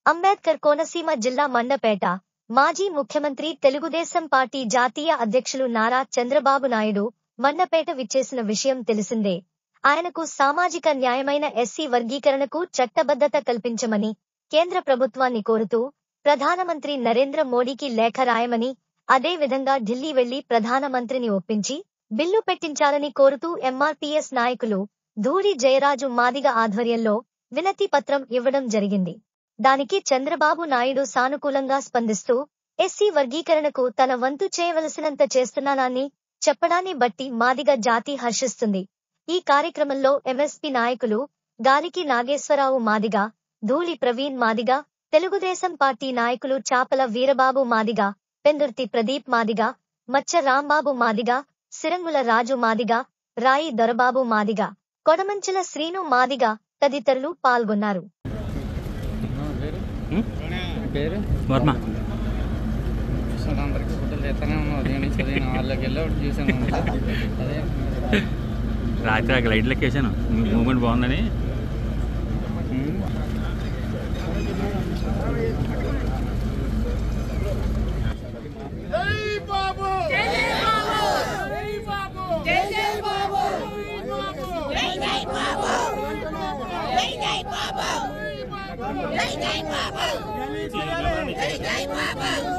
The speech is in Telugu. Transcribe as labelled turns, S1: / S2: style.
S1: అంబేద్కర్ కోనసీమ జిల్లా మండపేట మాజీ ముఖ్యమంత్రి తెలుగుదేశం పార్టీ జాతీయ అధ్యక్షులు నారా చంద్రబాబు నాయుడు మండపేట విచ్చేసిన విషయం తెలిసిందే ఆయనకు సామాజిక న్యాయమైన ఎస్సీ వర్గీకరణకు చట్టబద్ధత కల్పించమని కేంద్ర ప్రభుత్వాన్ని కోరుతూ ప్రధానమంత్రి నరేంద్ర మోడీకి లేఖ రాయమని అదే విధంగా ఢిల్లీ వెళ్లి ప్రధానమంత్రిని ఒప్పించి బిల్లు పెట్టించాలని కోరుతూ ఎంఆర్పీఎస్ నాయకులు ధూరి జయరాజు మాదిగ ఆధ్వర్యంలో వినతి పత్రం ఇవ్వడం జరిగింది దానికి చంద్రబాబు నాయుడు సానుకూలంగా స్పందిస్తూ ఎస్సీ వర్గీకరణకు తన వంతు చేయవలసినంత చేస్తున్నానని చెప్పడాన్ని బట్టి మాదిగ జాతి హర్షిస్తుంది ఈ కార్యక్రమంలో ఎంఎస్పీ నాయకులు గాలికి నాగేశ్వరరావు మాదిగ ధూళి ప్రవీణ్ మాదిగ తెలుగుదేశం పార్టీ నాయకులు చాపల వీరబాబు మాదిగ పెందుర్తి ప్రదీప్ మాదిగ మచ్చ రాంబాబు మాదిగ సిరంగుల రాజు మాదిగ రాయి దొరబాబు మాదిగ కొడమంచుల శ్రీను మాదిగ తదితరులు పాల్గొన్నారు
S2: పేరు
S3: వర్మ
S2: చూసాను అందరికి ఫోటోలు తెస్తానే ఉన్నావు ఉదయం నుంచి ఉదయం వాళ్ళకి వెళ్ళి ఒకటి చూసాను అదే
S3: రాత్రి అక్కడ లైట్లు ఎక్కేసాను మూమెంట్ బాగుందని
S2: ఉమ్.
S4: Jai Jai Baba! Jai Jai Baba!